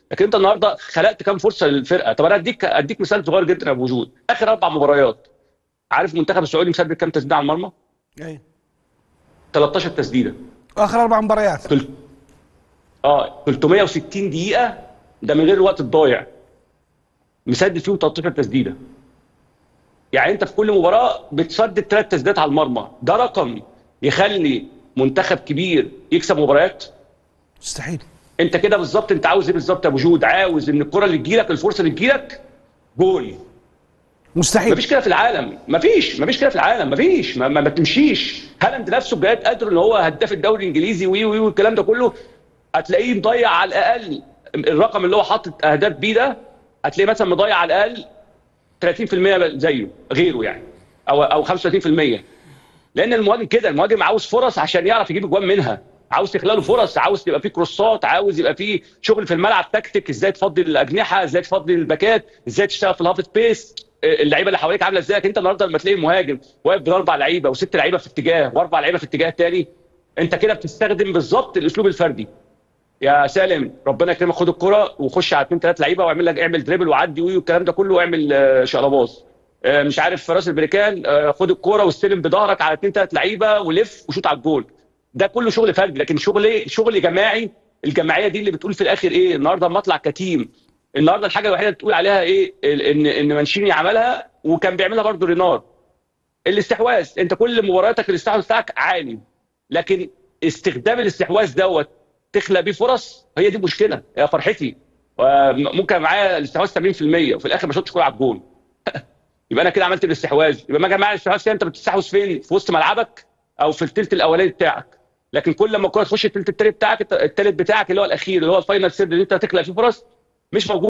لكن انت النهارده خلقت كام فرصه للفرقه طب انا اديك اديك مثال صغير جدا يا ابو وجود اخر اربع مباريات عارف المنتخب السعودي مسدد كام تسديده على المرمى ايه 13 تسديده اخر اربع مباريات تل... اه 360 دقيقه ده من غير الوقت الضايع مسدد فيهم 13 تسديده يعني انت في كل مباراه بتسدد ثلاث تسديدات على المرمى ده رقم يخلي منتخب كبير يكسب مباريات مستحيل انت كده بالظبط انت عاوز ايه بالظبط يا ابو جود عاوز ان الكره اللي تجيلك الفرصه اللي تجيلك جول مستحيل مفيش كده في العالم مفيش مفيش كده في العالم مفيش ما, ما, ما تمشيش هالاند نفسه بجد قادر ان هو هداف الدوري الانجليزي وي وي والكلام ده كله هتلاقيه مضيع على الاقل الرقم اللي هو حاطط اهداف بيه ده هتلاقيه مثلا مضيع على الاقل 30% زيه غيره يعني او او 35% لان المهاجم كده المهاجم عاوز فرص عشان يعرف يجيب اجوان منها عاوز تخلق له فرص عاوز تبقى فيه كروسات عاوز يبقى فيه شغل في الملعب تكتيك ازاي تفضي الاجنحه ازاي تفضي الباكات ازاي تشتغل في الهاف سبيس اللعيبه اللي حواليك عامله ازاي انت النهارده لما تلاقي مهاجم واقف باربع لعيبه وست لعيبه في اتجاه واربع لعيبه في اتجاه تاني انت كده بتستخدم بالظبط الاسلوب الفردي يا سالم ربنا يكرمك خد الكره وخش على اثنين ثلاث لعيبه واعمل لك اعمل دريبل وعدي وي والكلام ده كله واعمل آه، شقلباز آه، مش عارف في راس البريكان آه، خد الكوره واستلم بظهرك على اثنين ثلاث لعيبه ولف وشوط على الجول ده كله شغل فردي لكن شغل ايه شغل جماعي الجماعيه دي اللي بتقول في الاخر ايه النهارده لما اطلع كتيم النهارده الحاجه الوحيده اللي تقول عليها ايه ال- ان ان مانشيني عملها وكان بيعملها برضه رينار الاستحواذ انت كل مبارياتك الاستحواذ بتاعك عالي لكن استخدام الاستحواذ دوت تخلق بيه فرص هي دي مشكله يا فرحتي ممكن معايا الاستحواذ 80% وفي الاخر ما شوتش كوره على الجون يبقى انا كده عملت الاستحواذ يبقى ما يا جماعه الاستحواذ كده انت بتستحوذ فين في وسط ملعبك او في الثلث الاولاني بتاعك لكن كل لما الكوره تخش الثلث الثالث بتاعك الثالث بتاعك اللي هو الاخير اللي هو الفاينل سيرد اللي انت هتخلق فيه فرص مش موجود